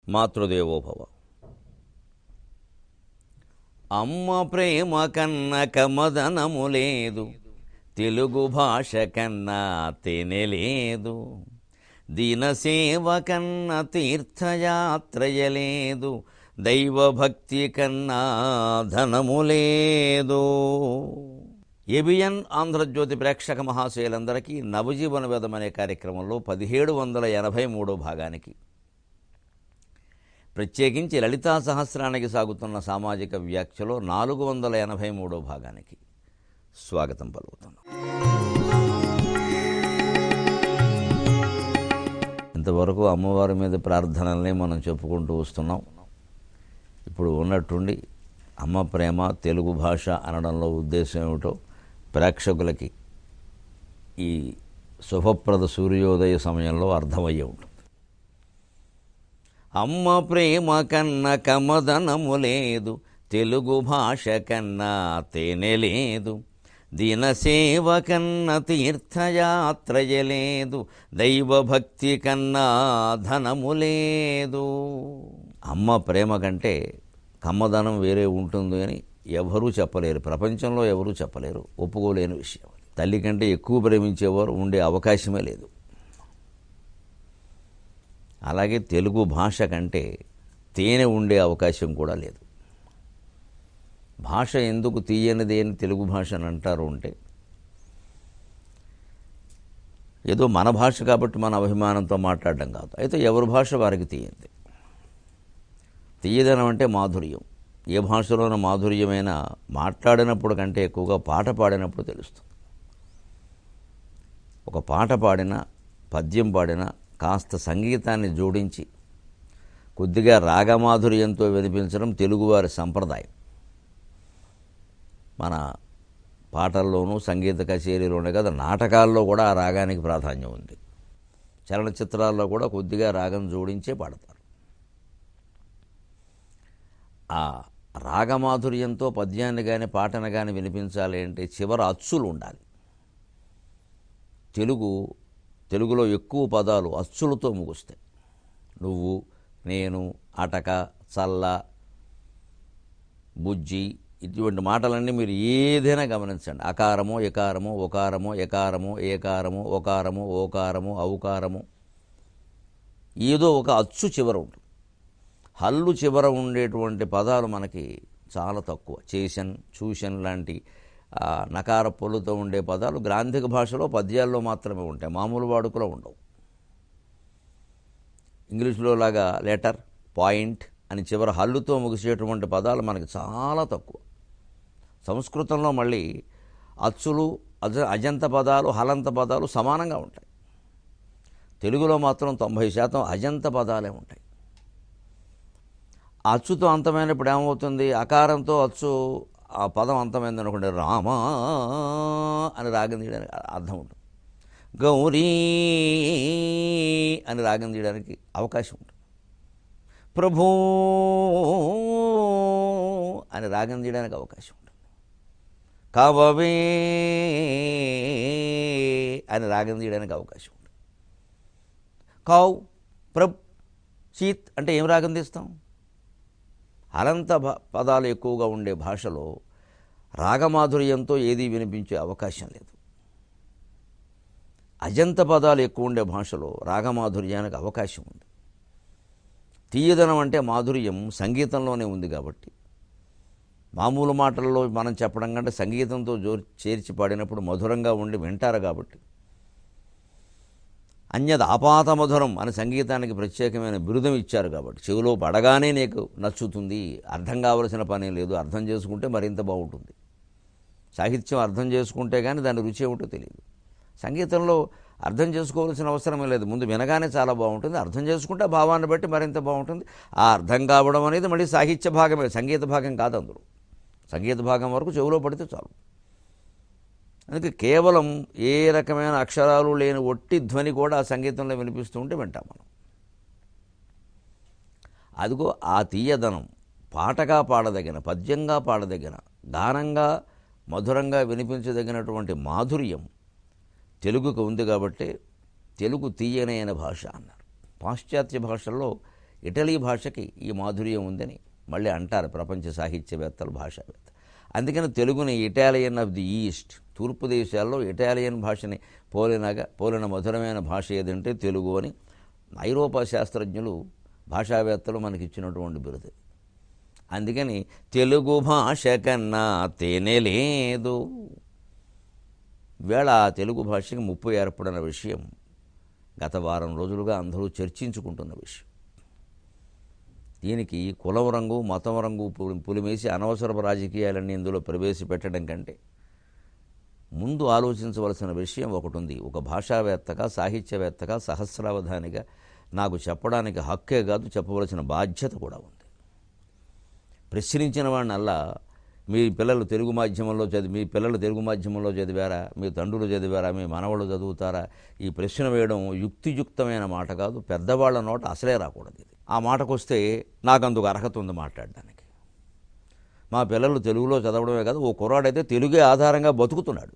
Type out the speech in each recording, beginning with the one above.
మాతృదేవోభవ అమ్మ ప్రేమ కన్న కమదనము లేదు తెలుగు భాష కన్నా తెనె లేదు దీనసేవ కన్న తీర్థయాత్రయ లేదు దైవభక్తి కన్నా ధనము లేదు ఏబిఎన్ ఆంధ్రజ్యోతి ప్రేక్షక మహాశయులందరికీ నవజీవన వేదం అనే కార్యక్రమంలో పదిహేడు వందల ఎనభై మూడో భాగానికి ప్రత్యేకించి లలితా సహస్రానికి సాగుతున్న సామాజిక వ్యాఖ్యలో నాలుగు వందల ఎనభై మూడో భాగానికి స్వాగతం పలుకుతున్నాం ఇంతవరకు అమ్మవారి మీద ప్రార్థనల్ని మనం చెప్పుకుంటూ వస్తున్నాం ఇప్పుడు ఉన్నట్టుండి అమ్మ ప్రేమ తెలుగు భాష అనడంలో ఉద్దేశం ఏమిటో ప్రేక్షకులకి ఈ శుభప్రద సూర్యోదయ సమయంలో అర్థమయ్యే ఉంటుంది అమ్మ ప్రేమ కన్న కమదనము లేదు తెలుగు భాష కన్నా తేనె లేదు దీనసేవ కన్న తీర్థయాత్రయ లేదు దైవభక్తి కన్నా ధనము లేదు అమ్మ ప్రేమ కంటే కమ్మదనం వేరే ఉంటుంది అని ఎవరూ చెప్పలేరు ప్రపంచంలో ఎవరూ చెప్పలేరు ఒప్పుకోలేని విషయం తల్లి కంటే ఎక్కువ ప్రేమించేవారు ఉండే అవకాశమే లేదు అలాగే తెలుగు భాష కంటే తేనె ఉండే అవకాశం కూడా లేదు భాష ఎందుకు తీయనిది అని తెలుగు భాష అని అంటారు అంటే ఏదో మన భాష కాబట్టి మన అభిమానంతో మాట్లాడడం కాదు అయితే ఎవరి భాష వారికి తీయంది తీయదనం అంటే మాధుర్యం ఏ భాషలోన మాధుర్యమైనా మాట్లాడినప్పుడు కంటే ఎక్కువగా పాట పాడినప్పుడు తెలుస్తుంది ఒక పాట పాడినా పద్యం పాడినా కాస్త సంగీతాన్ని జోడించి కొద్దిగా రాగమాధుర్యంతో వినిపించడం తెలుగువారి సంప్రదాయం మన పాటల్లోనూ సంగీత కచేరీలోనే కదా నాటకాల్లో కూడా ఆ రాగానికి ప్రాధాన్యం ఉంది చలనచిత్రాల్లో కూడా కొద్దిగా రాగం జోడించే పాడతారు ఆ రాగమాధుర్యంతో పద్యాన్ని కానీ పాటను కానీ వినిపించాలి అంటే చివర అచ్చులు ఉండాలి తెలుగు తెలుగులో ఎక్కువ పదాలు అచ్చులతో ముగుస్తాయి నువ్వు నేను అటక చల్ల బుజ్జి ఇటువంటి మాటలన్నీ మీరు ఏదైనా గమనించండి అకారము ఎకారము ఒకారము ఎకారము ఏకారము ఒకారము ఓకారము ఔకారము ఏదో ఒక అచ్చు చివర ఉంటుంది హల్లు చివర ఉండేటువంటి పదాలు మనకి చాలా తక్కువ చేషన్ చూషన్ లాంటి నకార పొల్లుతో ఉండే పదాలు గ్రాంధిక భాషలో పద్యాల్లో మాత్రమే ఉంటాయి మామూలు వాడుకలో ఉండవు ఇంగ్లీష్లో లాగా లెటర్ పాయింట్ అని చివర హల్లుతో ముగిసేటువంటి పదాలు మనకి చాలా తక్కువ సంస్కృతంలో మళ్ళీ అచ్చులు అజ అజంత పదాలు హలంత పదాలు సమానంగా ఉంటాయి తెలుగులో మాత్రం తొంభై శాతం అజంత పదాలే ఉంటాయి అచ్చుతో అంతమైనప్పుడు ఏమవుతుంది అకారంతో అచ్చు ఆ పదం అంతమైంది అనుకోండి రామా అని రాగం తీయడానికి అర్థం ఉంటుంది గౌరీ అని రాగం తీయడానికి అవకాశం ఉంటుంది ప్రభూ అని రాగం తీయడానికి అవకాశం ఉంటుంది కవవే అని రాగం తీయడానికి అవకాశం ఉంటుంది కావ్ ప్రభ్ చీత్ అంటే ఏం రాగం తీస్తాం అనంత పదాలు ఎక్కువగా ఉండే భాషలో రాగమాధుర్యంతో ఏదీ వినిపించే అవకాశం లేదు అజంత పదాలు ఎక్కువ ఉండే భాషలో రాగమాధుర్యానికి అవకాశం ఉంది తీయదనం అంటే మాధుర్యం సంగీతంలోనే ఉంది కాబట్టి మామూలు మాటల్లో మనం చెప్పడం కంటే సంగీతంతో జో చేర్చి పాడినప్పుడు మధురంగా ఉండి వింటారు కాబట్టి అన్యద ఆపాత మధురం అని సంగీతానికి ప్రత్యేకమైన బిరుదం ఇచ్చారు కాబట్టి చెవిలో పడగానే నీకు నచ్చుతుంది అర్థం కావలసిన పని లేదు అర్థం చేసుకుంటే మరింత బాగుంటుంది సాహిత్యం అర్థం చేసుకుంటే కానీ దాని రుచి ఏమిటో తెలియదు సంగీతంలో అర్థం చేసుకోవాల్సిన అవసరమే లేదు ముందు వినగానే చాలా బాగుంటుంది అర్థం చేసుకుంటే భావాన్ని బట్టి మరింత బాగుంటుంది ఆ అర్థం కావడం అనేది మళ్ళీ సాహిత్య భాగమే సంగీత భాగం కాదు అందులో సంగీత భాగం వరకు చెవిలో పడితే చాలు అందుకే కేవలం ఏ రకమైన అక్షరాలు లేని ఒట్టి ధ్వని కూడా ఆ సంగీతంలో వినిపిస్తూ ఉంటే వింటాం మనం అదిగో ఆ తీయదనం పాటగా పాడదగిన పద్యంగా పాడదగిన గానంగా మధురంగా వినిపించదగినటువంటి మాధుర్యం తెలుగుకు ఉంది కాబట్టి తెలుగు తీయనైన భాష అన్నారు పాశ్చాత్య భాషల్లో ఇటలీ భాషకి ఈ మాధుర్యం ఉందని మళ్ళీ అంటారు ప్రపంచ సాహిత్యవేత్తలు భాషావేత్త అందుకని తెలుగుని ఇటాలియన్ ఆఫ్ ది ఈస్ట్ తూర్పు దేశాల్లో ఇటాలియన్ భాషని పోలినగా పోలిన మధురమైన భాష ఏదంటే తెలుగు అని ఐరోపా శాస్త్రజ్ఞులు భాషావేత్తలు మనకి ఇచ్చినటువంటి బిరుదు అందుకని తెలుగు భాష కన్నా తేనె లేదు వేళ ఆ తెలుగు భాషకి ముప్పు ఏర్పడిన విషయం గత వారం రోజులుగా అందరూ చర్చించుకుంటున్న విషయం దీనికి కులం రంగు మతం రంగు పు- పులిమేసి అనవసరపు రాజకీయాలన్నీ ఇందులో ప్రవేశపెట్టడం కంటే ముందు ఆలోచించవలసిన విషయం ఒకటి ఉంది ఒక భాషావేత్తగా సాహిత్యవేత్తగా సహస్రావధానిగా నాకు చెప్పడానికి హక్కే కాదు చెప్పవలసిన బాధ్యత కూడా ఉంది ప్రశ్నించిన వాడినల్లా మీ పిల్లలు తెలుగు మాధ్యమంలో చదివి మీ పిల్లలు తెలుగు మాధ్యమంలో చదివారా మీ తండ్రులు చదివారా మీ మనవళ్ళు చదువుతారా ఈ ప్రశ్న వేయడం యుక్తియుక్తమైన మాట కాదు పెద్దవాళ్ళ నోట అసలే రాకూడదు ఇది ఆ మాటకు వస్తే నాకు అందుకు అర్హత ఉంది మాట్లాడడానికి మా పిల్లలు తెలుగులో చదవడమే కాదు ఓ కుర్రాడైతే తెలుగే ఆధారంగా బతుకుతున్నాడు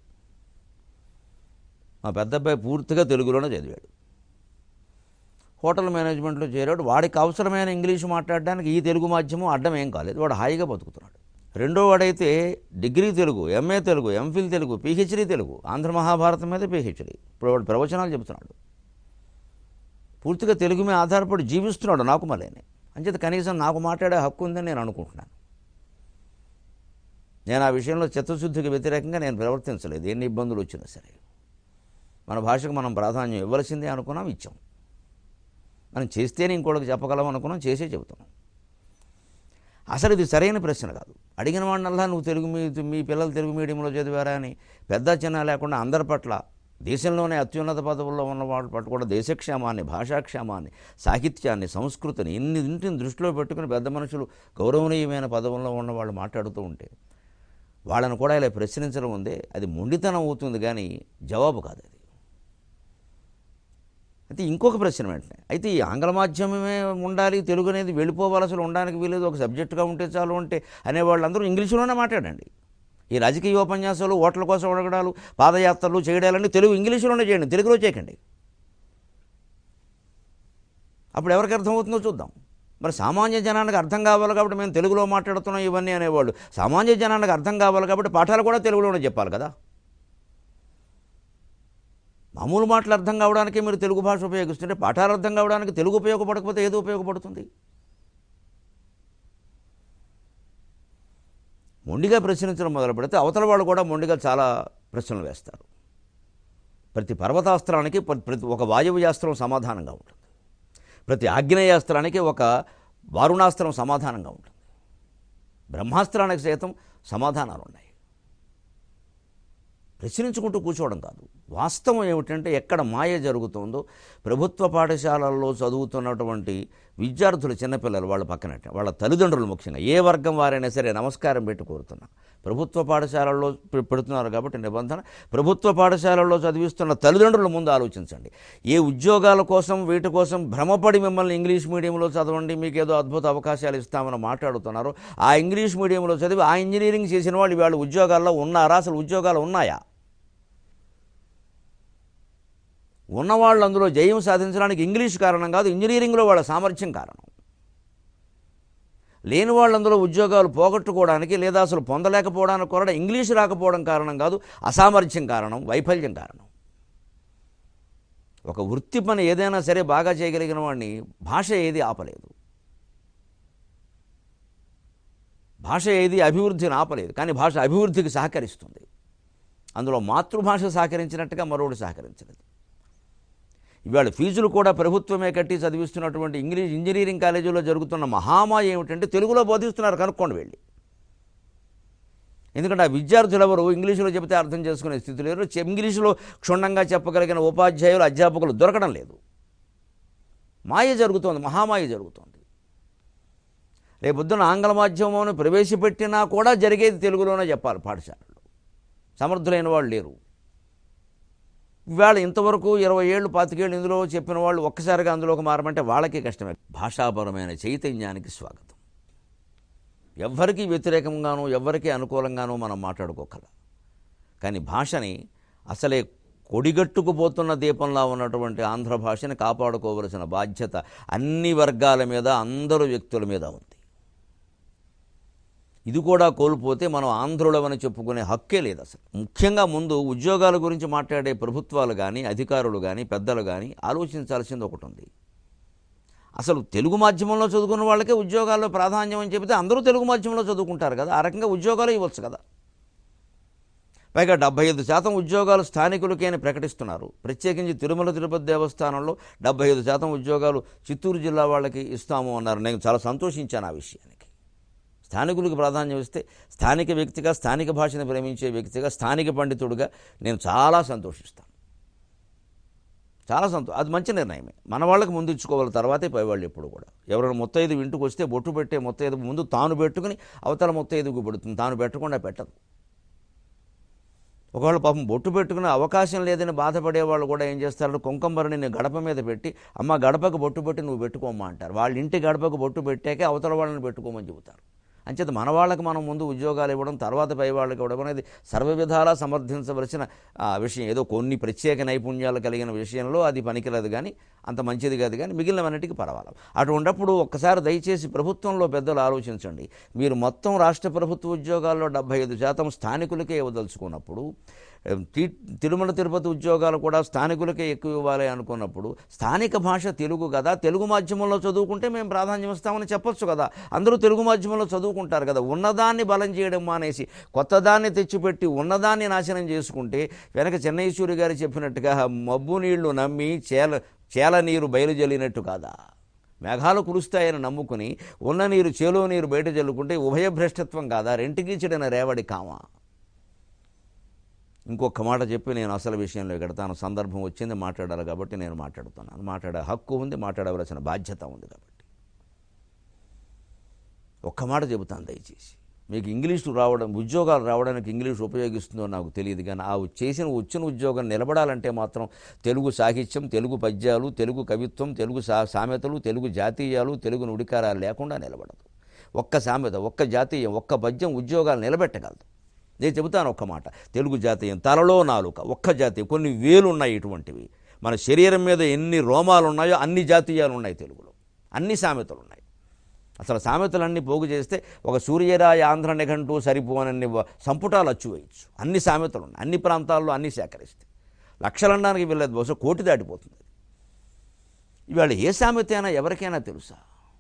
మా పెద్ద అబ్బాయి పూర్తిగా తెలుగులోనే చదివాడు హోటల్ మేనేజ్మెంట్లో చేరాడు వాడికి అవసరమైన ఇంగ్లీషు మాట్లాడడానికి ఈ తెలుగు మాధ్యమం అడ్డం ఏం కాలేదు వాడు హాయిగా బతుకుతున్నాడు రెండో వాడైతే degree Telugu MA Telugu MPhil Telugu PhD Telugu Andhra Mahabharatam మీద పిహెచ్డీ ఇప్పుడు వాడు ప్రవచనాలు చెబుతున్నాడు పూర్తిగా తెలుగు మీద ఆధారపడి జీవిస్తున్నాడు నాకు మళ్ళీ అంచేత కనీసం నాకు మాట్లాడే హక్కు ఉందని నేను అనుకుంటున్నాను నేను ఆ విషయంలో చిత్తశుద్ధికి వ్యతిరేకంగా నేను ప్రవర్తించలేదు ఎన్ని ఇబ్బందులు వచ్చినా సరే మన భాషకు మనం ప్రాధాన్యం ఇవ్వాల్సిందే అనుకున్నాం ఇచ్చాం మనం చేస్తేనే ఇంకోటికి చెప్పగలం అనుకున్నాం చేసే చెబుతున్నాం అసలు ఇది సరైన ప్రశ్న కాదు అడిగిన వాడినల్లా నువ్వు తెలుగు మీ మీ పిల్లలు తెలుగు మీడియంలో చదివారా అని పెద్ద చిన్న లేకుండా అందరి పట్ల దేశంలోనే అత్యున్నత పదవుల్లో ఉన్న వాళ్ళ పట్ల కూడా దేశక్షేమాన్ని భాషాక్షేమాన్ని సాహిత్యాన్ని సంస్కృతిని ఇన్ని ఇంటిని దృష్టిలో పెట్టుకుని పెద్ద మనుషులు గౌరవనీయమైన పదవుల్లో ఉన్న వాళ్ళు మాట్లాడుతూ ఉంటే వాళ్ళని కూడా ఇలా ప్రశ్నించడం ఉందే అది మొండితనం అవుతుంది కానీ జవాబు కాదు అది అయితే ఇంకొక ప్రశ్న వెంటనే అయితే ఈ ఆంగ్ల మాధ్యమమే ఉండాలి తెలుగు అనేది వెళ్ళిపోవాలి అసలు ఉండడానికి వీలేదు ఒక సబ్జెక్టుగా ఉంటే చాలు అంటే అనేవాళ్ళందరూ ఇంగ్లీషులోనే మాట్లాడండి ఈ రాజకీయ ఉపన్యాసాలు ఓట్ల కోసం అడగడాలు పాదయాత్రలు చేయడాలన్నీ తెలుగు ఇంగ్లీషులోనే చేయండి తెలుగులో చేయకండి అప్పుడు ఎవరికి అర్థమవుతుందో చూద్దాం మరి సామాన్య జనానికి అర్థం కావాలి కాబట్టి మేము తెలుగులో మాట్లాడుతున్నాం ఇవన్నీ అనేవాళ్ళు సామాన్య జనానికి అర్థం కావాలి కాబట్టి పాఠాలు కూడా తెలుగులోనే చెప్పాలి కదా మామూలు మాటలు అర్థం కావడానికే మీరు తెలుగు భాష ఉపయోగిస్తుంటే పాఠాలు అర్థం కావడానికి తెలుగు ఉపయోగపడకపోతే ఏది ఉపయోగపడుతుంది మొండిగా ప్రశ్నించడం మొదలు పెడితే అవతల వాళ్ళు కూడా మొండిగా చాలా ప్రశ్నలు వేస్తారు ప్రతి పర్వతాస్త్రానికి ప్ర- ప్రతి ఒక వాయువ్యాస్త్రం సమాధానంగా ఉంటుంది ప్రతి ఆగ్నేయాస్త్రానికి ఒక వారుణాస్త్రం సమాధానంగా ఉంటుంది బ్రహ్మాస్త్రానికి సైతం సమాధానాలు ఉన్నాయి ప్రశ్నించుకుంటూ కూర్చోవడం కాదు వాస్తవం ఏమిటంటే ఎక్కడ మాయ జరుగుతుందో ప్రభుత్వ పాఠశాలల్లో చదువుతున్నటువంటి విద్యార్థులు చిన్నపిల్లలు వాళ్ళ పక్కన వాళ్ళ తల్లిదండ్రులు ముఖ్యంగా ఏ వర్గం వారైనా సరే నమస్కారం పెట్టి కోరుతున్నా ప్రభుత్వ పాఠశాలల్లో పె- పెడుతున్నారు కాబట్టి నిబంధన ప్రభుత్వ పాఠశాలల్లో చదివిస్తున్న తల్లిదండ్రుల ముందు ఆలోచించండి ఏ ఉద్యోగాల కోసం వీటి కోసం భ్రమపడి మిమ్మల్ని ఇంగ్లీష్ మీడియంలో చదవండి మీకు ఏదో అద్భుత అవకాశాలు ఇస్తామని మాట్లాడుతున్నారు ఆ ఇంగ్లీష్ మీడియంలో చదివి ఆ ఇంజనీరింగ్ చేసిన వాళ్ళు వాళ్ళు ఉద్యోగాల్లో ఉన్నారా అసలు ఉద్యోగాలు ఉన్నాయా ఉన్నవాళ్ళు అందులో జయం సాధించడానికి ఇంగ్లీష్ కారణం కాదు ఇంజనీరింగ్లో వాళ్ళ సామర్థ్యం కారణం లేని వాళ్ళు అందులో ఉద్యోగాలు పోగొట్టుకోవడానికి లేదా అసలు పొందలేకపోవడానికి కూడా ఇంగ్లీష్ రాకపోవడం కారణం కాదు అసామర్థ్యం కారణం వైఫల్యం కారణం ఒక వృత్తి పని ఏదైనా సరే బాగా చేయగలిగిన వాడిని భాష ఏది ఆపలేదు భాష ఏది అభివృద్ధిని ఆపలేదు కానీ భాష అభివృద్ధికి సహకరిస్తుంది అందులో మాతృభాష సహకరించినట్టుగా మరొకటి సహకరించలేదు ఇవాళ ఫీజులు కూడా ప్రభుత్వమే కట్టి చదివిస్తున్నటువంటి ఇంగ్లీష్ ఇంజనీరింగ్ కాలేజీలో జరుగుతున్న మహామాయ ఏమిటంటే తెలుగులో బోధిస్తున్నారు కనుక్కోండి వెళ్ళి ఎందుకంటే ఆ విద్యార్థులు ఎవరు ఇంగ్లీషులో చెబితే అర్థం చేసుకునే స్థితి లేరు చె- ఇంగ్లీషులో క్షుణ్ణంగా చెప్పగలిగిన ఉపాధ్యాయులు అధ్యాపకులు దొరకడం లేదు మాయ జరుగుతోంది మహామాయ జరుగుతోంది రేపొద్దున ఆంగ్ల మాధ్యమం ప్రవేశపెట్టినా కూడా జరిగేది తెలుగులోనే చెప్పాలి పాఠశాలలో సమర్థులైన వాళ్ళు లేరు ఇవాళ ఇంతవరకు ఇరవై ఏళ్ళు పాతికేళ్ళు ఇందులో చెప్పిన వాళ్ళు ఒక్కసారిగా అందులోకి మారమంటే వాళ్ళకే కష్టమే భాషాపరమైన చైతన్యానికి స్వాగతం ఎవ్వరికీ వ్యతిరేకంగానూ ఎవ్వరికీ అనుకూలంగానూ మనం మాట్లాడుకోగల కానీ భాషని అసలే కొడిగట్టుకుపోతున్న దీపంలా ఉన్నటువంటి ఆంధ్ర భాషని కాపాడుకోవలసిన బాధ్యత అన్ని వర్గాల మీద అందరు వ్యక్తుల మీద ఉంది ఇది కూడా కోల్పోతే మనం ఆంధ్రులమని చెప్పుకునే హక్కే లేదు అసలు ముఖ్యంగా ముందు ఉద్యోగాల గురించి మాట్లాడే ప్రభుత్వాలు కానీ అధికారులు కానీ పెద్దలు కానీ ఆలోచించాల్సింది ఒకటి ఉంది అసలు తెలుగు మాధ్యమంలో చదువుకున్న వాళ్ళకే ఉద్యోగాల్లో ప్రాధాన్యం అని చెబితే అందరూ తెలుగు మాధ్యమంలో చదువుకుంటారు కదా ఆ రకంగా ఉద్యోగాలు ఇవ్వచ్చు కదా పైగా డెబ్బై ఐదు శాతం ఉద్యోగాలు స్థానికులకే అని ప్రకటిస్తున్నారు ప్రత్యేకించి తిరుమల తిరుపతి దేవస్థానంలో డెబ్బై ఐదు శాతం ఉద్యోగాలు చిత్తూరు జిల్లా వాళ్ళకి ఇస్తాము అన్నారు నేను చాలా సంతోషించాను ఆ విషయానికి స్థానికులకు ప్రాధాన్యం ఇస్తే స్థానిక వ్యక్తిగా స్థానిక భాషను ప్రేమించే వ్యక్తిగా స్థానిక పండితుడిగా నేను చాలా సంతోషిస్తాను చాలా సంతో అది మంచి నిర్ణయమే మన వాళ్ళకి ముందు ఇచ్చుకోవాలి తర్వాతే పైవాళ్ళు ఎప్పుడు కూడా ఎవరైనా మొత్తైదు ఇంటికి వస్తే బొట్టు పెట్టే మొత్తైదు ముందు తాను పెట్టుకుని అవతల మొత్తైదుకు పెడుతుంది తాను పెట్టకుండా పెట్టదు ఒకవేళ పాపం బొట్టు పెట్టుకునే అవకాశం లేదని బాధపడే వాళ్ళు కూడా ఏం చేస్తారు కుంకంబరిని గడప మీద పెట్టి అమ్మ గడపకు బొట్టు పెట్టి నువ్వు పెట్టుకోమ్మా అంటారు వాళ్ళ ఇంటి గడపకు బొట్టు పెట్టాకే అవతల వాళ్ళని పెట్టుకోమని చెబుతారు అంచేత మన వాళ్ళకి మనం ముందు ఉద్యోగాలు ఇవ్వడం తర్వాత పై వాళ్ళకి ఇవ్వడం అనేది సర్వ విధాలా సమర్థించవలసిన ఆ, విషయం ఏదో కొన్ని ప్రత్యేక నైపుణ్యాలు కలిగిన విషయంలో అది పనికిరాదు కానీ అంత మంచిది కాదు కానీ మిగిలినవన్నిటికీ పర్వాలేదు అటువంటప్పుడు ఒక్కసారి దయచేసి ప్రభుత్వంలో పెద్దలు ఆలోచించండి మీరు మొత్తం రాష్ట్ర ప్రభుత్వ ఉద్యోగాల్లో డెబ్బై ఐదు శాతం స్థానికులకే ఇవ్వదలుచుకున్నప్పుడు ఏం, తి- తిరుమల తిరుపతి ఉద్యోగాలు కూడా స్థానికులకే ఎక్కువ ఇవ్వాలి అనుకున్నప్పుడు స్థానిక భాష తెలుగు కదా తెలుగు మాధ్యమంలో చదువుకుంటే మేము ప్రాధాన్యం ఇస్తామని చెప్పొచ్చు కదా అందరూ తెలుగు మాధ్యమంలో చదువుకుంటారు కదా ఉన్నదాన్ని బలం చేయడం మానేసి కొత్తదాన్ని తెచ్చిపెట్టి ఉన్నదాన్ని నాశనం చేసుకుంటే వెనక చెన్నైశ్వరి గారు చెప్పినట్టుగా మబ్బు నీళ్లు నమ్మి చేల చేల నీరు బయలుజల్లినట్టు కాదా మేఘాలు కురుస్తాయని నమ్ముకుని ఉన్న నీరు చేలో నీరు బయట జల్లుకుంటే ఉభయ భ్రష్టత్వం కాదా రెంటికి చెడిన రేవడి కామా ఇంకొక మాట చెప్పి నేను అసలు విషయంలో ఎడతాను సందర్భం వచ్చింది మాట్లాడాలి కాబట్టి నేను మాట్లాడుతున్నాను మాట్లాడే హక్కు ఉంది మాట్లాడవలసిన బాధ్యత ఉంది కాబట్టి ఒక్క మాట చెబుతాను దయచేసి మీకు ఇంగ్లీషు రావడం ఉద్యోగాలు రావడానికి ఇంగ్లీష్ ఉపయోగిస్తుందో నాకు తెలియదు కానీ ఆ చేసిన వచ్చిన ఉద్యోగం నిలబడాలంటే మాత్రం తెలుగు సాహిత్యం తెలుగు పద్యాలు తెలుగు కవిత్వం తెలుగు సా సామెతలు తెలుగు జాతీయాలు తెలుగు నుడికారాలు లేకుండా నిలబడదు ఒక్క సామెత ఒక్క జాతీయం ఒక్క పద్యం ఉద్యోగాలు నిలబెట్టగలదు నేను చెబుతాను ఒక్క మాట తెలుగు జాతీయం తలలో నాలుక ఒక్క జాతీయం కొన్ని వేలు ఉన్నాయి ఇటువంటివి మన శరీరం మీద ఎన్ని రోమాలు ఉన్నాయో అన్ని జాతీయాలు ఉన్నాయి తెలుగులో అన్ని సామెతలు ఉన్నాయి అసలు సామెతలన్నీ పోగు చేస్తే ఒక సూర్యరాయ ఆంధ్ర నిఘంటు సరిపోనన్ని వ- సంపుటాలు అచ్చు వేయచ్చు అన్ని సామెతలు ఉన్నాయి అన్ని ప్రాంతాల్లో అన్ని సేకరిస్తే లక్షలనడానికి వెళ్ళేది బహుశా కోటి దాటిపోతుంది ఇవాళ ఏ సామెత అయినా ఎవరికైనా తెలుసా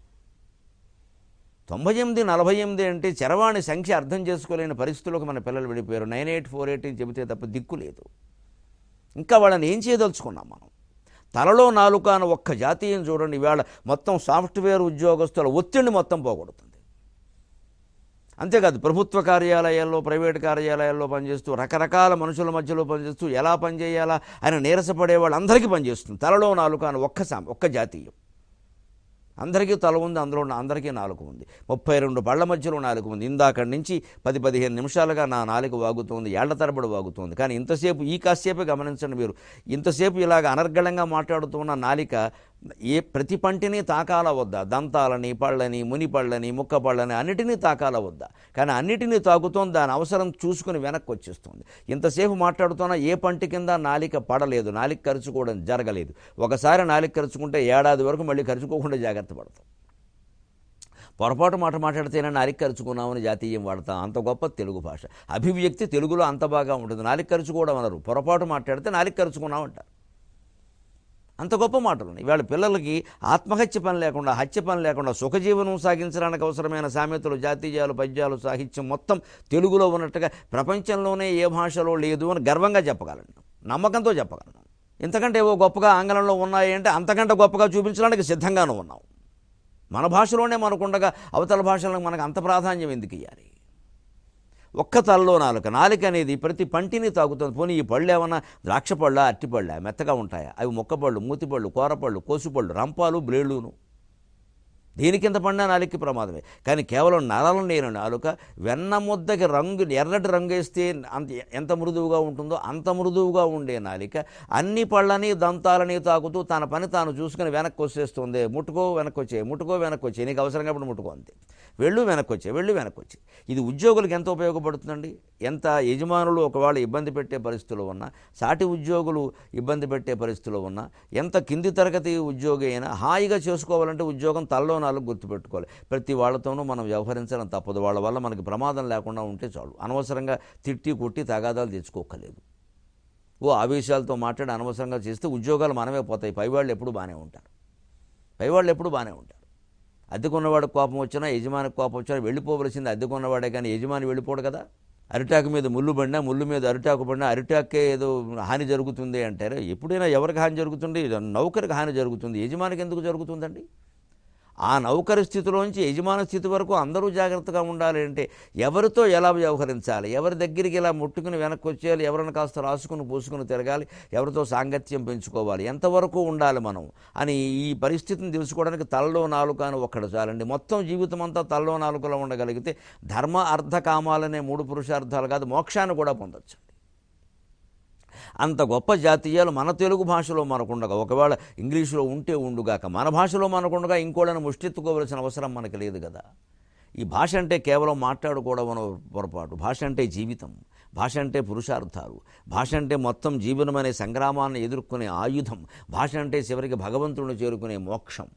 తొంభై ఎనిమిది నలభై ఎనిమిది అంటే చరవాణి సంఖ్య అర్థం చేసుకోలేని పరిస్థితులకు మన పిల్లలు వెళ్ళిపోయారు నైన్ ఎయిట్ ఫోర్ ఎయిట్ అని చెబితే తప్ప దిక్కు లేదు ఇంకా వాళ్ళని ఏం చేయదలుచుకున్నాం మనం తలలో నాలుక అని ఒక్క జాతీయం చూడండి ఇవాళ మొత్తం సాఫ్ట్వేర్ ఉద్యోగస్తుల ఒత్తిడిని మొత్తం పోగొడుతుంది అంతేకాదు ప్రభుత్వ కార్యాలయాల్లో ప్రైవేట్ కార్యాలయాల్లో పనిచేస్తూ రకరకాల మనుషుల మధ్యలో పనిచేస్తూ ఎలా పనిచేయాలా ఆయన నీరసపడే వాళ్ళందరికీ పనిచేస్తుంది తలలో నాలుక అని ఒక్క సాం ఒక్క జాతీయం అందరికీ తల ఉంది అందులో ఉన్న అందరికీ నాలుక ఉంది ముప్పై రెండు పళ్ళ మధ్యలో నాలుక ఉంది ఇందాక నుంచి పది పదిహేను నిమిషాలుగా నా నాలుక వాగుతోంది ఏళ్ల తరబడి వాగుతోంది కానీ ఇంతసేపు ఈ కాసేపే గమనించండి మీరు ఇంతసేపు ఇలాగ అనర్గళంగా మాట్లాడుతున్న నాలిక ఏ ప్రతి పంటిని తాకాల వద్దా దంతాలని పళ్ళని ముని పళ్ళని ముక్క పళ్ళని అన్నిటినీ తాకాల వద్దా కానీ అన్నిటినీ తాకుతోంది దాని అవసరం చూసుకుని వెనక్కి వచ్చేస్తుంది ఇంతసేపు మాట్లాడుతున్న ఏ పంటి కింద నాలిక పడలేదు నాలిక ఖర్చుకోవడం జరగలేదు ఒకసారి నాలిక ఖర్చుకుంటే ఏడాది వరకు మళ్ళీ ఖర్చుకోకుండా జాగ్రత్త పడతాం పొరపాటు మాట మాట్లాడితేనే నాలిక ఖర్చుకున్నామని జాతీయం వాడతాం అంత గొప్ప తెలుగు భాష అభివ్యక్తి తెలుగులో అంత బాగా ఉంటుంది నాలిక ఖర్చుకోవడం అనరు పొరపాటు మాట్లాడితే నాలిక ఖర్చుకున్నామంటారు అంత గొప్ప మాటలు ఉన్నాయి ఇవాళ పిల్లలకి ఆత్మహత్య పని లేకుండా హత్య పని లేకుండా సుఖజీవనం సాగించడానికి అవసరమైన సామెతలు జాతీయాలు పద్యాలు సాహిత్యం మొత్తం తెలుగులో ఉన్నట్టుగా ప్రపంచంలోనే ఏ భాషలో లేదు అని గర్వంగా చెప్పగలను నమ్మకంతో చెప్పగలను ఇంతకంటే ఏవో గొప్పగా ఆంగ్లంలో ఉన్నాయి అంటే అంతకంటే గొప్పగా చూపించడానికి సిద్ధంగానూ ఉన్నాం మన భాషలోనే మనకుండగా అవతల భాషలకు మనకు అంత ప్రాధాన్యం ఎందుకు ఇవ్వాలి ఒక్క తలలో నాలుక నాలుక అనేది ప్రతి పంటిని తాగుతుంది పోనీ ఈ పళ్ళు ఏమన్నా ద్రాక్ష పళ్ళ అట్టి పళ్ళ మెత్తగా ఉంటాయా అవి మొక్కపళ్ళు మూతిపళ్ళు కూరపళ్ళు కోసుపళ్ళు రంపాలు బ్లేడును దేనికి ఎంత పడినా నాలుగుకి ప్రమాదమే కానీ కేవలం నరలు లేని నాలుక వెన్న ముద్దకి రంగు ఎర్రటి రంగు వేస్తే అంత ఎంత మృదువుగా ఉంటుందో అంత మృదువుగా ఉండే నాలిక అన్ని పళ్ళని దంతాలని తాకుతూ తన పని తాను చూసుకుని వెనక్కి వచ్చేస్తుంది ముట్టుకో వెనక్కి వచ్చే ముట్టుకో వెనక్కి వచ్చే నీకు అవసరం కాబట్టి ముట్టుకో అంతే వెళ్ళు వెనక్కి వచ్చే వెళ్ళు వెనక్కి వచ్చే ఇది ఉద్యోగులకు ఎంత ఉపయోగపడుతుందండి ఎంత యజమానులు ఒకవేళ ఇబ్బంది పెట్టే పరిస్థితులు ఉన్నా సాటి ఉద్యోగులు ఇబ్బంది పెట్టే పరిస్థితులు ఉన్నా ఎంత కింది తరగతి ఉద్యోగి అయినా హాయిగా చేసుకోవాలంటే ఉద్యోగం తల్లో నాలుగు గుర్తుపెట్టుకోవాలి ప్రతి వాళ్ళతోనూ మనం వ్యవహరించడం తప్పదు వాళ్ళ వల్ల మనకి ప్రమాదం లేకుండా ఉంటే చాలు అనవసరంగా తిట్టి కొట్టి తగాదాలు తెచ్చుకోకలేదు ఓ ఆవేశాలతో మాట్లాడి అనవసరంగా చేస్తే ఉద్యోగాలు మనమే పోతాయి పైవాళ్ళు ఎప్పుడు బాగానే ఉంటారు పైవాళ్ళు ఎప్పుడు బాగానే ఉంటారు అద్దెకున్నవాడికి కోపం వచ్చినా యజమానికి కోపం వచ్చినా వెళ్ళిపోవలసింది అద్దెకున్నవాడే కానీ యజమాని వెళ్ళిపోడు కదా అరిటాకు మీద ముళ్ళు పడినా ముళ్ళు మీద అరిటాకు పడినా అరిటాకే ఏదో హాని జరుగుతుంది అంటారు ఎప్పుడైనా ఎవరికి హాని జరుగుతుంది నౌకరికి హాని జరుగుతుంది యజమానికి ఎందుకు జరుగుతుందండి ఆ నౌకరి స్థితిలోంచి యజమాన స్థితి వరకు అందరూ జాగ్రత్తగా ఉండాలి అంటే ఎవరితో ఎలా వ్యవహరించాలి ఎవరి దగ్గరికి ఇలా ముట్టుకుని వెనక్కి వచ్చేయాలి ఎవరిని కాస్త రాసుకుని పూసుకుని తిరగాలి ఎవరితో సాంగత్యం పెంచుకోవాలి ఎంతవరకు ఉండాలి మనం అని ఈ పరిస్థితిని తెలుసుకోవడానికి తలలో నాలుక అని ఒక్కడు చాలండి మొత్తం జీవితం అంతా తలలో నాలుకలో ఉండగలిగితే ధర్మ అర్థ కామాలనే మూడు పురుషార్థాలు కాదు మోక్షాన్ని కూడా పొందొచ్చు అంత గొప్ప జాతీయాలు మన తెలుగు భాషలో మనకుండగా ఒకవేళ ఇంగ్లీషులో ఉంటే ఉండుగాక మన భాషలో మనకుండగా ఇంకోళ్ళని ముష్టెత్తుకోవలసిన అవసరం మనకి లేదు కదా ఈ భాష అంటే కేవలం మాట్లాడుకోవడం అనే పొరపాటు భాష అంటే జీవితం భాష అంటే పురుషార్థాలు భాష అంటే మొత్తం జీవనం అనే సంగ్రామాన్ని ఎదుర్కొనే ఆయుధం భాష అంటే చివరికి భగవంతుడిని చేరుకునే మోక్షం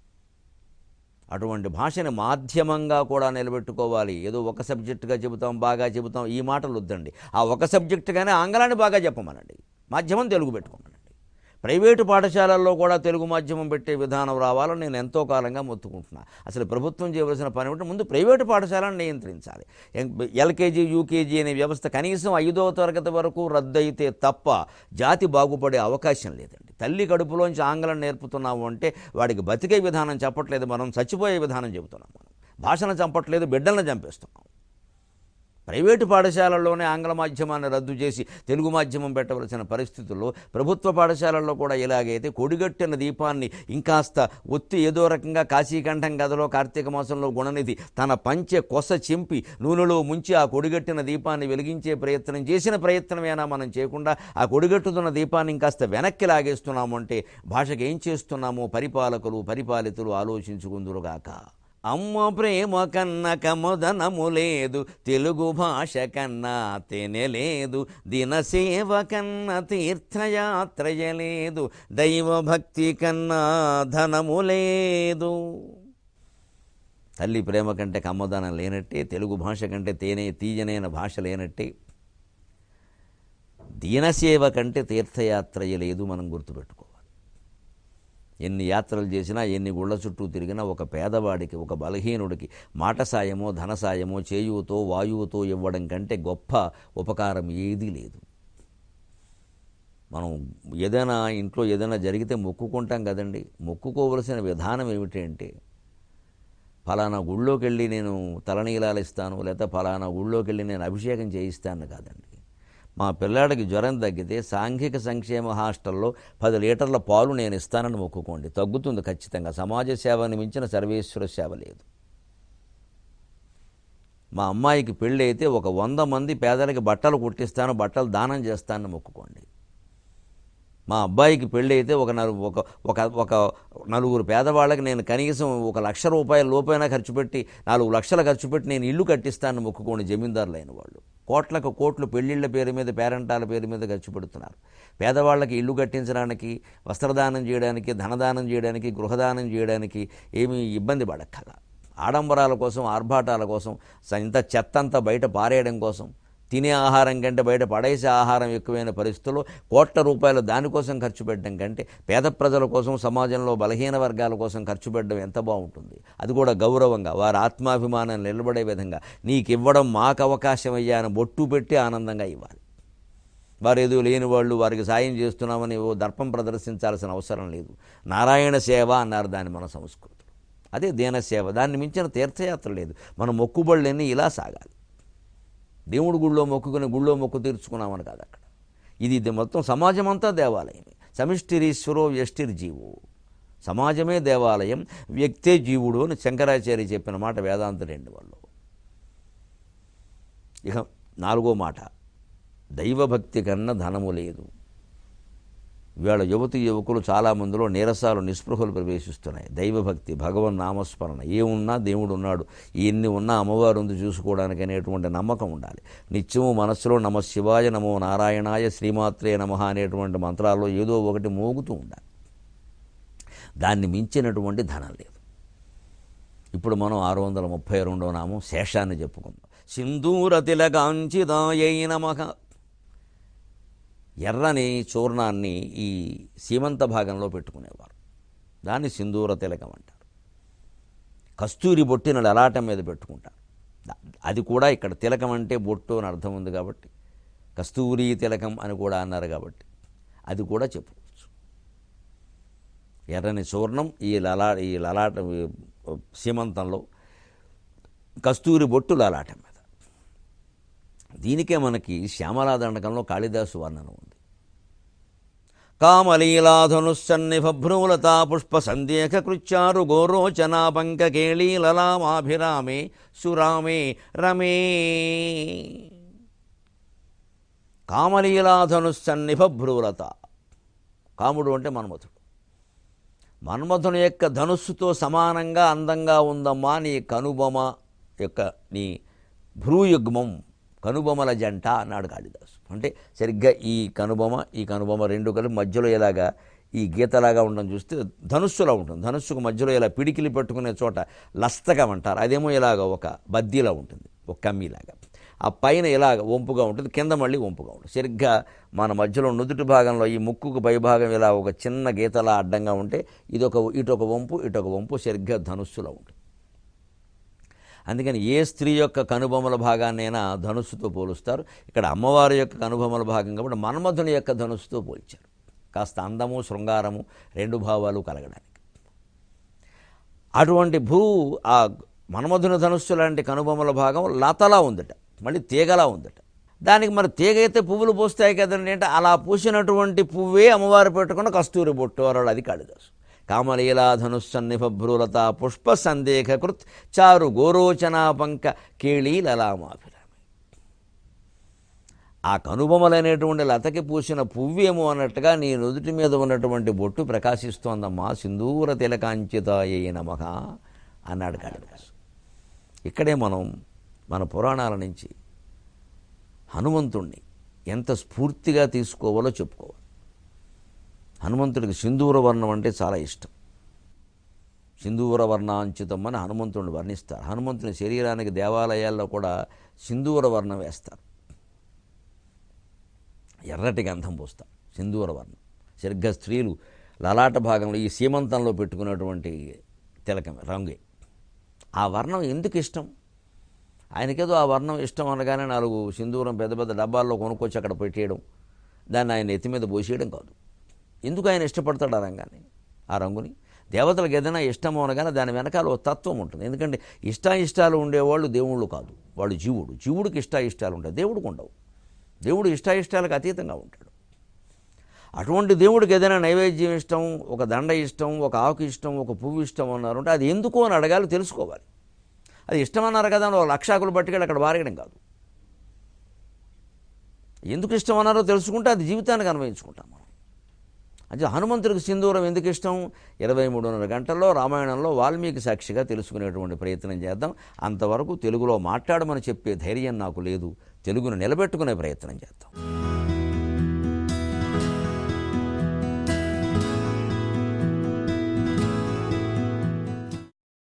అటువంటి భాషని మాధ్యమంగా కూడా నిలబెట్టుకోవాలి ఏదో ఒక సబ్జెక్టుగా చెబుతాం బాగా చెబుతాం ఈ మాటలు వద్దండి ఆ ఒక సబ్జెక్టుగానే ఆంగ్లాన్ని బాగా చెప్పమనండి మాధ్యమం తెలుగు పెట్టుకోమనండి ప్రైవేటు పాఠశాలల్లో కూడా తెలుగు మాధ్యమం పెట్టే విధానం రావాలని నేను ఎంతో కాలంగా మొత్తుకుంటున్నా అసలు ప్రభుత్వం చేయవలసిన పని ఏమిటంటే ముందు ప్రైవేటు పాఠశాలను నియంత్రించాలి ఎల్కేజీ యూకేజీ అనే వ్యవస్థ కనీసం ఐదవ తరగతి వరకు రద్దయితే తప్ప జాతి బాగుపడే అవకాశం లేదండి తల్లి కడుపులోంచి ఆంగ్లం నేర్పుతున్నాము అంటే వాడికి బతికే విధానం చెప్పట్లేదు మనం చచ్చిపోయే విధానం చెబుతున్నాం మనం భాషను చంపట్లేదు బిడ్డలను చంపేస్తున్నాం ప్రైవేటు పాఠశాలల్లోనే ఆంగ్ల మాధ్యమాన్ని రద్దు చేసి తెలుగు మాధ్యమం పెట్టవలసిన పరిస్థితుల్లో ప్రభుత్వ పాఠశాలల్లో కూడా ఇలాగైతే కొడిగట్టిన దీపాన్ని ఇంకాస్త ఒత్తి ఏదో రకంగా కాశీకంఠం గదిలో కార్తీక మాసంలో గుణనిధి తన పంచె కొస చింపి నూనెలో ముంచి ఆ కొడిగట్టిన దీపాన్ని వెలిగించే ప్రయత్నం చేసిన ప్రయత్నమేనా మనం చేయకుండా ఆ కొడిగట్టుతున్న దీపాన్ని ఇంకాస్త వెనక్కి లాగేస్తున్నాము అంటే భాషకి ఏం చేస్తున్నామో పరిపాలకులు పరిపాలితులు ఆలోచించుకుందురుగాక అమ్మ ప్రేమ కన్న కమదనము లేదు తెలుగు భాష కన్నా తెనె లేదు దినసేవ కన్న తీర్థయాత్రయ లేదు దైవభక్తి కన్నా ధనము లేదు తల్లి ప్రేమ కంటే కమ్మదనం లేనట్టే తెలుగు భాష కంటే తేనె తీయనైన భాష లేనట్టే దీనసేవ కంటే తీర్థయాత్రయ లేదు మనం గుర్తుపెట్టుకోవాలి ఎన్ని యాత్రలు చేసినా ఎన్ని గుళ్ళ చుట్టూ తిరిగినా ఒక పేదవాడికి ఒక బలహీనుడికి మాట సాయమో ధన సాయమో చేయుతో వాయువుతో ఇవ్వడం కంటే గొప్ప ఉపకారం ఏదీ లేదు మనం ఏదైనా ఇంట్లో ఏదైనా జరిగితే మొక్కుకుంటాం కదండి మొక్కుకోవలసిన విధానం ఏమిటి అంటే ఫలానా గుళ్ళోకి వెళ్ళి నేను తలనీలాలు ఇస్తాను లేదా ఫలానా గుళ్ళోకి వెళ్ళి నేను అభిషేకం చేయిస్తాను కాదండి మా పిల్లాడికి జ్వరం తగ్గితే సాంఘిక సంక్షేమ హాస్టల్లో పది లీటర్ల పాలు నేను ఇస్తానని మొక్కుకోండి తగ్గుతుంది ఖచ్చితంగా సమాజ సేవని మించిన సర్వేశ్వర సేవ లేదు మా అమ్మాయికి పెళ్ళి అయితే ఒక వంద మంది పేదలకి బట్టలు కుట్టిస్తాను బట్టలు దానం చేస్తానని మొక్కుకోండి మా అబ్బాయికి పెళ్ళి అయితే ఒక నలుగు ఒక ఒక ఒక నలుగురు పేదవాళ్ళకి నేను కనీసం ఒక లక్ష రూపాయల లోపైనా ఖర్చు పెట్టి నాలుగు లక్షలు ఖర్చు పెట్టి నేను ఇల్లు కట్టిస్తానని మొక్కుకోండి జమీందారులు అయిన వాళ్ళు కోట్లకు కోట్లు పెళ్ళిళ్ళ పేరు మీద పేరెంటాల పేరు మీద ఖర్చు పెడుతున్నారు పేదవాళ్ళకి ఇల్లు కట్టించడానికి వస్త్రదానం చేయడానికి ధనదానం చేయడానికి గృహదానం చేయడానికి ఏమీ ఇబ్బంది పడక్కల ఆడంబరాల కోసం ఆర్భాటాల కోసం ఇంత చెత్త అంతా బయట పారేయడం కోసం తినే ఆహారం కంటే బయట పడేసే ఆహారం ఎక్కువైన పరిస్థితుల్లో కోట్ల రూపాయలు దానికోసం ఖర్చు పెట్టడం కంటే పేద ప్రజల కోసం సమాజంలో బలహీన వర్గాల కోసం ఖర్చు పెట్టడం ఎంత బాగుంటుంది అది కూడా గౌరవంగా వారి ఆత్మాభిమానం నిలబడే విధంగా నీకు ఇవ్వడం మాకు అవకాశం అయ్యా అని బొట్టు పెట్టి ఆనందంగా ఇవ్వాలి వారు ఏదో లేని వాళ్ళు వారికి సాయం చేస్తున్నామని ఓ దర్పం ప్రదర్శించాల్సిన అవసరం లేదు నారాయణ సేవ అన్నారు దాన్ని మన సంస్కృతులు అదే దీన సేవ దాన్ని మించిన తీర్థయాత్ర లేదు మన మొక్కుబళ్ళన్నీ ఇలా సాగాలి దేవుడు గుళ్ళో మొక్కుకుని గుళ్ళో మొక్కు తీర్చుకున్నామని కాదు అక్కడ ఇది ఇది మొత్తం సమాజం అంతా దేవాలయమే సమిష్టిరీశ్వరో వ్యష్టిర్జీవో సమాజమే దేవాలయం వ్యక్తే జీవుడు అని శంకరాచార్య చెప్పిన మాట వేదాంత రెండు వాళ్ళు ఇక నాలుగో మాట దైవభక్తి కన్నా ధనము లేదు ఇవాళ యువతి యువకులు చాలామందిలో నీరసాలు నిస్పృహలు ప్రవేశిస్తున్నాయి దైవభక్తి భగవన్ నామస్మరణ ఏమున్నా దేవుడు ఉన్నాడు ఎన్ని ఉన్నా అమ్మవారు ఉంది చూసుకోవడానికి అనేటువంటి నమ్మకం ఉండాలి నిత్యము మనస్సులో నమ శివాయ నమో నారాయణాయ శ్రీమాత్రే నమ అనేటువంటి మంత్రాల్లో ఏదో ఒకటి మోగుతూ ఉండాలి దాన్ని మించినటువంటి ధనం లేదు ఇప్పుడు మనం ఆరు వందల ముప్పై రెండో నామం శేషాన్ని చెప్పుకుందాం సింధూర తిలకాంచిదాయై నమః ఎర్రని చూర్ణాన్ని ఈ సీమంత భాగంలో పెట్టుకునేవారు దాన్ని సింధూర తిలకం అంటారు కస్తూరి బొట్టిన లలాటం మీద పెట్టుకుంటారు దా- అది కూడా ఇక్కడ తిలకం అంటే బొట్టు అని అర్థం ఉంది కాబట్టి కస్తూరి తిలకం అని కూడా అన్నారు కాబట్టి అది కూడా చెప్పుకోవచ్చు ఎర్రని చూర్ణం ఈ లలా ఈ లలాట ఈ సీమంతంలో కస్తూరి బొట్టు లలాటం మీద దీనికే మనకి శ్యామలాదండకంలో కాళిదాసు వర్ణన ఉంది కామలీలాధనుసన్నిభ్రూలతా పుష్ప సందేహ కృచ్చారు గోరోచనా పంకకేళీ లలామాభిరామే సురామే రమే కామలీలాధనుసన్నిభ్రూలత కాముడు అంటే మన్మథుడు మన్మథుని యొక్క ధనుస్సుతో సమానంగా అందంగా ఉందమ్మా నీ కనుబొమ యొక్క నీ భ్రూయుగ్మం కనుబొమల జంట అన్నాడు కాళిదాసు అంటే సరిగ్గా ఈ కనుబొమ ఈ కనుబొమ రెండు కలిపి మధ్యలో ఇలాగా ఈ గీతలాగా ఉండడం చూస్తే ధనుస్సులా ఉంటుంది ధనుస్సుకు మధ్యలో ఇలా పిడికిలి పెట్టుకునే చోట లస్తకం అంటారు అదేమో ఇలాగ ఒక బద్దీలా ఉంటుంది ఒక కమ్మీలాగా ఆ పైన ఇలాగ వంపుగా ఉంటుంది కింద మళ్ళీ వంపుగా ఉంటుంది సరిగ్గా మన మధ్యలో నుదుటి భాగంలో ఈ ముక్కుకు పైభాగం ఇలా ఒక చిన్న గీతలా అడ్డంగా ఉంటే ఇదొక ఇటొక వంపు ఇటొక వంపు సరిగ్గా ధనుస్సులో ఉంటుంది అందుకని ఏ స్త్రీ యొక్క కనుబొమ్మల భాగాన్నైనా ధనుస్సుతో పోలుస్తారు ఇక్కడ అమ్మవారి యొక్క కనుబొమ్మల భాగం కాబట్టి మన్మధుని యొక్క ధనుస్సుతో పోల్చారు కాస్త అందము శృంగారము రెండు భావాలు కలగడానికి అటువంటి భూ ఆ మన్మధుని ధనుస్సు లాంటి కనుబొమ్మల భాగం లతలా ఉందట మళ్ళీ తీగలా ఉందట దానికి మరి తీగ అయితే పువ్వులు పూస్తాయి కదండి అంటే అలా పూసినటువంటి పువ్వే అమ్మవారు పెట్టుకున్న కస్తూరి బొట్టు వరలు అది కాళిదాసు కామలీలాధనుస్సన్నిభ్రూలత పుష్ప సందేహకృత్ చారు గోరోచనా పంక కేళీ లలామాభిరామి ఆ కనుబొమలనేటువంటి లతకి పూసిన పువ్వేమో అన్నట్టుగా నీ నుదుటి మీద ఉన్నటువంటి బొట్టు ప్రకాశిస్తోందమ్మా సింధూర తిలకాంచితాయ నమః అన్నాడు కాళిదాసు ఇక్కడే మనం మన పురాణాల నుంచి హనుమంతుణ్ణి ఎంత స్ఫూర్తిగా తీసుకోవాలో చెప్పుకోవాలి హనుమంతుడికి సింధూర వర్ణం అంటే చాలా ఇష్టం సింధూర వర్ణాంచితం అని హనుమంతుడిని వర్ణిస్తారు హనుమంతుని శరీరానికి దేవాలయాల్లో కూడా సింధూర వర్ణం వేస్తారు ఎర్రటి గంధం పోస్తారు సింధూర వర్ణం సరిగ్గా స్త్రీలు లలాట భాగంలో ఈ సీమంతంలో పెట్టుకున్నటువంటి తిలకం రంగే ఆ వర్ణం ఎందుకు ఇష్టం ఆయనకేదో ఆ వర్ణం ఇష్టం అనగానే నాలుగు సింధూరం పెద్ద పెద్ద డబ్బాల్లో కొనుక్కొచ్చి అక్కడ పెట్టేయడం దాన్ని ఆయన ఎత్తి మీద పోసేయడం కాదు ఎందుకు ఆయన ఇష్టపడతాడు ఆ రంగాన్ని ఆ రంగుని దేవతలకు ఏదైనా ఇష్టం అనగానే దాని వెనకాల ఒక తత్వం ఉంటుంది ఎందుకంటే ఇష్టాయిష్టాలు ఉండేవాళ్ళు దేవుళ్ళు కాదు వాడు జీవుడు జీవుడికి ఇష్టాయిష్టాలు ఉంటాయి దేవుడికి ఉండవు దేవుడు ఇష్టాయిష్టాలకు అతీతంగా ఉంటాడు అటువంటి దేవుడికి ఏదైనా నైవేద్యం ఇష్టం ఒక దండ ఇష్టం ఒక ఆకు ఇష్టం ఒక పువ్వు ఇష్టం అన్నారు అంటే అది ఎందుకు అని అడగాలి తెలుసుకోవాలి అది ఇష్టం అన్నారు కదా అని ఒక లక్షాకులు పట్టుకెళ్ళి అక్కడ బారగడం కాదు ఎందుకు ఇష్టం అన్నారో తెలుసుకుంటే అది జీవితానికి అన్వయించుకుంటాం మనం అంటే హనుమంతుడికి సింధూరం ఎందుకు ఇష్టం ఇరవై మూడున్నర గంటల్లో రామాయణంలో వాల్మీకి సాక్షిగా తెలుసుకునేటువంటి ప్రయత్నం చేద్దాం అంతవరకు తెలుగులో మాట్లాడమని చెప్పే ధైర్యం నాకు లేదు తెలుగును నిలబెట్టుకునే ప్రయత్నం చేద్దాం